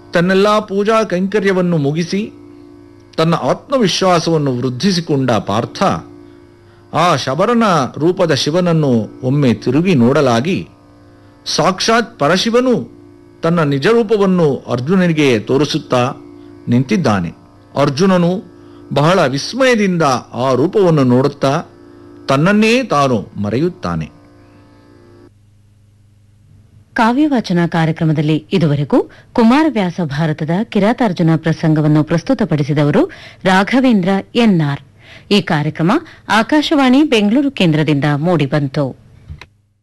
ತನ್ನೆಲ್ಲ ಪೂಜಾ ಕೈಂಕರ್ಯವನ್ನು ಮುಗಿಸಿ ತನ್ನ ಆತ್ಮವಿಶ್ವಾಸವನ್ನು ವೃದ್ಧಿಸಿಕೊಂಡ ಪಾರ್ಥ ಆ ಶಬರನ ರೂಪದ ಶಿವನನ್ನು ಒಮ್ಮೆ ತಿರುಗಿ ನೋಡಲಾಗಿ ಸಾಕ್ಷಾತ್ ಪರಶಿವನು ತನ್ನ ನಿಜ ರೂಪವನ್ನು ಅರ್ಜುನನಿಗೆ ತೋರಿಸುತ್ತಾ ನಿಂತಿದ್ದಾನೆ ಅರ್ಜುನನು ಬಹಳ ವಿಸ್ಮಯದಿಂದ ಆ ರೂಪವನ್ನು ನೋಡುತ್ತಾ ತನ್ನನ್ನೇ ತಾನು ಮರೆಯುತ್ತಾನೆ ಕಾವ್ಯವಾಚನ ಕಾರ್ಯಕ್ರಮದಲ್ಲಿ ಇದುವರೆಗೂ ಕುಮಾರವ್ಯಾಸ ಭಾರತದ ಕಿರಾತಾರ್ಜುನ ಪ್ರಸಂಗವನ್ನು ಪ್ರಸ್ತುತಪಡಿಸಿದವರು ರಾಘವೇಂದ್ರ ಎನ್ಆರ್ ಈ ಕಾರ್ಯಕ್ರಮ ಆಕಾಶವಾಣಿ ಬೆಂಗಳೂರು ಕೇಂದ್ರದಿಂದ ಮೂಡಿಬಂತು